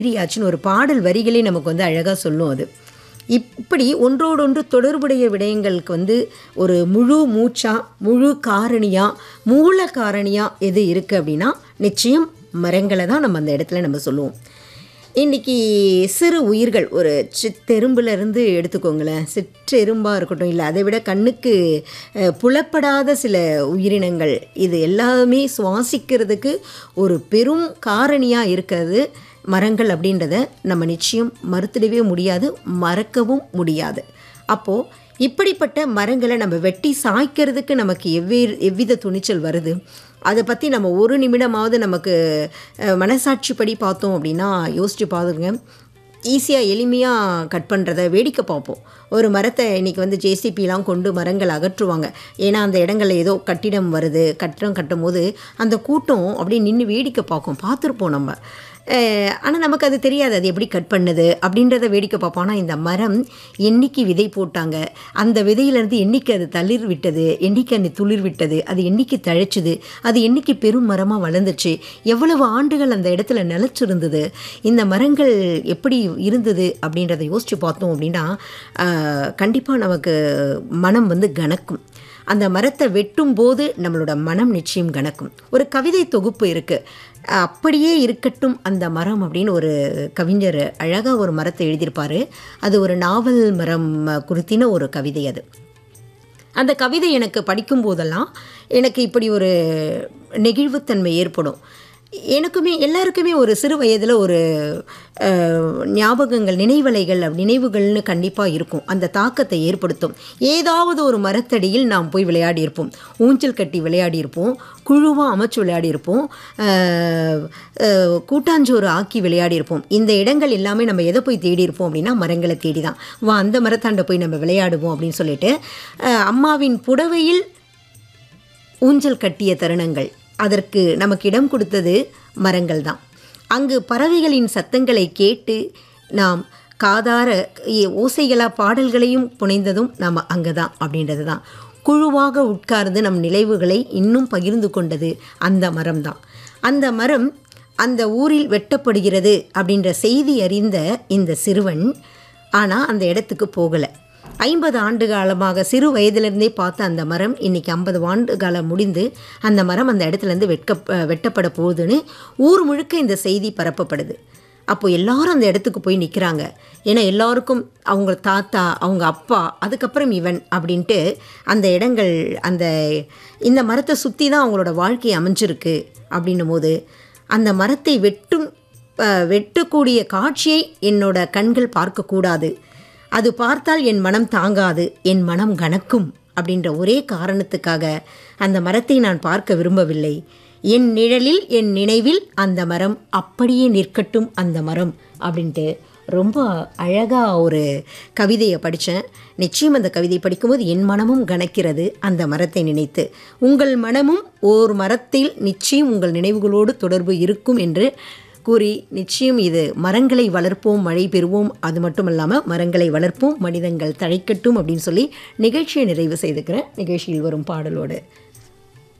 ஆச்சுன்னு ஒரு பாடல் வரிகளே நமக்கு வந்து அழகாக சொல்லும் அது இப்படி ஒன்றோடொன்று தொடர்புடைய விடயங்களுக்கு வந்து ஒரு முழு மூச்சா முழு காரணியா மூல காரணியா எது இருக்குது அப்படின்னா நிச்சயம் மரங்களை தான் நம்ம அந்த இடத்துல நம்ம சொல்லுவோம் இன்றைக்கி சிறு உயிர்கள் ஒரு சித்தெரும்புல இருந்து எடுத்துக்கோங்களேன் சிற்றெரும்பாக இருக்கட்டும் இல்லை அதை விட கண்ணுக்கு அஹ், புலப்படாத சில உயிரினங்கள் இது எல்லாமே சுவாசிக்கிறதுக்கு ஒரு பெரும் காரணியாக இருக்கிறது மரங்கள் அப்படின்றத நம்ம நிச்சயம் மறுத்திடவே முடியாது மறக்கவும் முடியாது அப்போது இப்படிப்பட்ட மரங்களை நம்ம வெட்டி சாய்க்கிறதுக்கு நமக்கு எவ்வேறு எவ்வித துணிச்சல் வருது அதை பற்றி நம்ம ஒரு நிமிடமாவது நமக்கு அஹ், மனசாட்சிப்படி பார்த்தோம் அப்படின்னா யோசித்து பாருங்க ஈஸியாக எளிமையாக கட் பண்ணுறத வேடிக்கை பார்ப்போம் ஒரு மரத்தை இன்றைக்கி வந்து ஜேசிபிலாம் கொண்டு மரங்கள் அகற்றுவாங்க ஏன்னா அந்த இடங்களில் ஏதோ கட்டிடம் வருது கட்டிடம் கட்டும் போது அந்த கூட்டம் அப்படியே நின்று வேடிக்கை பார்க்கும் பார்த்துருப்போம் நம்ம ஆனால் நமக்கு அது தெரியாது அது எப்படி கட் பண்ணுது அப்படின்றத வேடிக்கை பார்ப்போம் ஆனால் இந்த மரம் என்னைக்கு விதை போட்டாங்க அந்த விதையிலேருந்து என்னைக்கு அது தளிர் விட்டது என்னைக்கு அந்த துளிர் விட்டது அது என்னைக்கு தழைச்சுது அது என்னைக்கு பெரும் மரமாக வளர்ந்துச்சு எவ்வளவு ஆண்டுகள் அந்த இடத்துல நிலச்சிருந்தது இந்த மரங்கள் எப்படி இருந்தது அப்படின்றத யோசித்து பார்த்தோம் அப்படின்னா கண்டிப்பாக நமக்கு மனம் வந்து கணக்கும் அந்த மரத்தை வெட்டும் போது நம்மளோட மனம் நிச்சயம் கணக்கும் ஒரு கவிதை தொகுப்பு இருக்குது அப்படியே இருக்கட்டும் அந்த மரம் அப்படின்னு ஒரு கவிஞர் அழகாக ஒரு மரத்தை எழுதியிருப்பார் அது ஒரு நாவல் மரம் குறித்தின ஒரு கவிதை அது அந்த கவிதை எனக்கு படிக்கும் போதெல்லாம் எனக்கு இப்படி ஒரு நெகிழ்வுத்தன்மை ஏற்படும் எனக்குமே எல்லாருக்குமே ஒரு சிறு வயதில் ஒரு அஹ், ஞாபகங்கள் நினைவலைகள் அப்படி நினைவுகள்னு கண்டிப்பாக இருக்கும் அந்த தாக்கத்தை ஏற்படுத்தும் ஏதாவது ஒரு மரத்தடியில் நாம் போய் விளையாடி இருப்போம் ஊஞ்சல் கட்டி விளையாடி இருப்போம் குழுவாக அமைச்சு விளையாடி இருப்போம் அஹ், அஹ், கூட்டாஞ்சோறு ஆக்கி விளையாடி இருப்போம் இந்த இடங்கள் எல்லாமே நம்ம எதை போய் தேடி இருப்போம் அப்படின்னா மரங்களை தேடி தான் வா அந்த மரத்தாண்ட போய் நம்ம விளையாடுவோம் அப்படின்னு சொல்லிட்டு அஹ், அம்மாவின் புடவையில் ஊஞ்சல் கட்டிய தருணங்கள் அதற்கு நமக்கு இடம் கொடுத்தது மரங்கள் தான் அங்கு பறவைகளின் சத்தங்களை கேட்டு நாம் காதார இ- ஓசைகளா பாடல்களையும் புனைந்ததும் நாம் அங்கே தான் அப்படின்றது தான் குழுவாக உட்கார்ந்து நம் நினைவுகளை இன்னும் பகிர்ந்து கொண்டது அந்த மரம் தான் அந்த மரம் அந்த ஊரில் வெட்டப்படுகிறது அப்படின்ற செய்தி அறிந்த இந்த சிறுவன் ஆனால் அந்த இடத்துக்கு போகலை ஐம்பது ஆண்டு காலமாக சிறு வயதிலிருந்தே பார்த்த அந்த மரம் இன்னைக்கு ஐம்பது ஆண்டு காலம் முடிந்து அந்த மரம் அந்த இடத்துலேருந்து வெட்க வெட்டப்பட போகுதுன்னு ஊர் முழுக்க இந்த செய்தி பரப்பப்படுது அப்போ எல்லாரும் அந்த இடத்துக்கு போய் நிற்கிறாங்க ஏன்னா எல்லாருக்கும் அவங்க தாத்தா அவங்க அப்பா அதுக்கப்புறம் இவன் அப்படின்ட்டு அந்த இடங்கள் அந்த இந்த மரத்தை சுற்றி தான் அவங்களோட வாழ்க்கை அமைஞ்சிருக்கு அப்படின்னும் போது அந்த மரத்தை வெட்டும் அஹ், வெட்டக்கூடிய காட்சியை என்னோட கண்கள் பார்க்கக்கூடாது அது பார்த்தால் என் மனம் தாங்காது என் மனம் கனக்கும் அப்படின்ற ஒரே காரணத்துக்காக அந்த மரத்தை நான் பார்க்க விரும்பவில்லை என் நிழலில் என் நினைவில் அந்த மரம் அப்படியே நிற்கட்டும் அந்த மரம் அப்படின்ட்டு ரொம்ப அழகாக ஒரு கவிதையை படித்தேன் நிச்சயம் அந்த கவிதை படிக்கும்போது என் மனமும் கனக்கிறது அந்த மரத்தை நினைத்து உங்கள் மனமும் ஓர் மரத்தில் நிச்சயம் உங்கள் நினைவுகளோடு தொடர்பு இருக்கும் என்று கூறி நிச்சயம் இது மரங்களை வளர்ப்போம் மழை பெறுவோம் அது மட்டும் இல்லாமல் மரங்களை வளர்ப்போம் மனிதங்கள் தழைக்கட்டும் அப்படின்னு சொல்லி நிகழ்ச்சியை நிறைவு செய்துக்கிறேன் நிகழ்ச்சியில் வரும் பாடலோடு